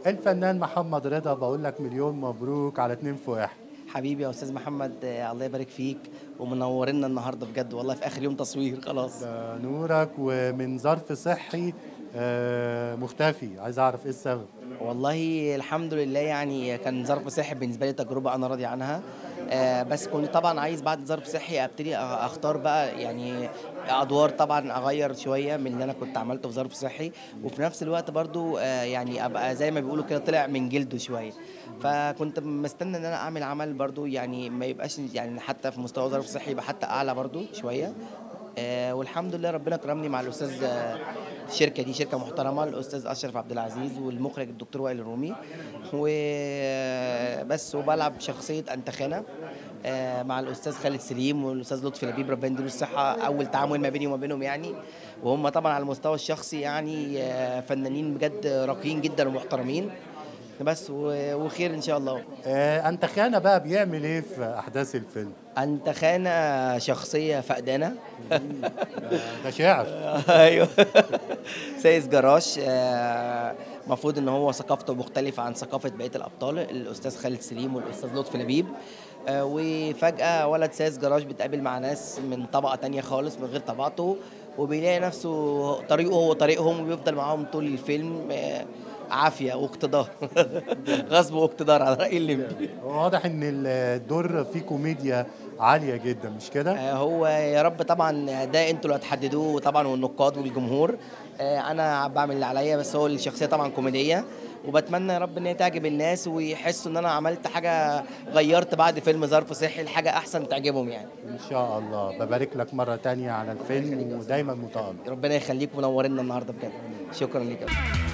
الفنان محمد رضا بقول لك مليون مبروك على اتنين في واحد حبيبي يا استاذ محمد آه، الله يبارك فيك ومنورنا النهارده بجد والله في اخر يوم تصوير خلاص ده نورك ومن ظرف صحي آه، مختفي عايز اعرف ايه السبب والله الحمد لله يعني كان ظرف صحي بالنسبه لي تجربه انا راضي عنها آه، بس كنت طبعا عايز بعد ظرف صحي ابتدي أ- اختار بقى يعني ادوار طبعا اغير شويه من اللي انا كنت عملته في ظرف صحي وفي نفس الوقت برضو آه، يعني ابقى زي ما بيقولوا كده طلع من جلده شويه فكنت مستني ان انا اعمل عمل برضو يعني ما يبقاش يعني حتى في مستوى ظرف صحي يبقى حتى اعلى برضو شويه آه والحمد لله ربنا كرمني مع الاستاذ آه، الشركه دي شركه محترمه الاستاذ اشرف عبد العزيز والمخرج الدكتور وائل الرومي وبس وبلعب شخصيه انتخانه آه، مع الاستاذ خالد سليم والاستاذ لطفي لبيب ربنا يديله الصحه اول تعامل ما بيني وما بينهم يعني وهم طبعا على المستوى الشخصي يعني آه، فنانين بجد راقيين جدا ومحترمين بس و- وخير ان شاء الله آه، انت خانه بقى بيعمل ايه في احداث الفيلم انت خانه شخصيه فقدانه ده شاعر ايوه سايس جراش آه، المفروض ان هو ثقافته مختلفه عن ثقافه بقيه الابطال الاستاذ خالد سليم والاستاذ لطفي لبيب آه، وفجاه ولد سايس جراش بيتقابل مع ناس من طبقه تانية خالص من غير طبقته وبيلاقي نفسه طريقه هو طريقهم وبيفضل معاهم طول الفيلم آه، عافيه واقتدار غصب واقتدار على راي الليمبي واضح ان الدور فيه كوميديا عاليه جدا مش كده آه، هو يا رب طبعا ده انتوا اللي هتحددوه طبعا والنقاد والجمهور آه، انا بعمل اللي عليا بس هو الشخصيه طبعا كوميديه وبتمنى يا رب ان هي تعجب الناس ويحسوا ان انا عملت حاجه غيرت بعد فيلم ظرف صحي لحاجه احسن تعجبهم يعني ان شاء الله ببارك لك مره تانية على الفيلم ودايما متالق ربنا يخليكم منورينا النهارده بجد شكرا ليك يا أستاذ.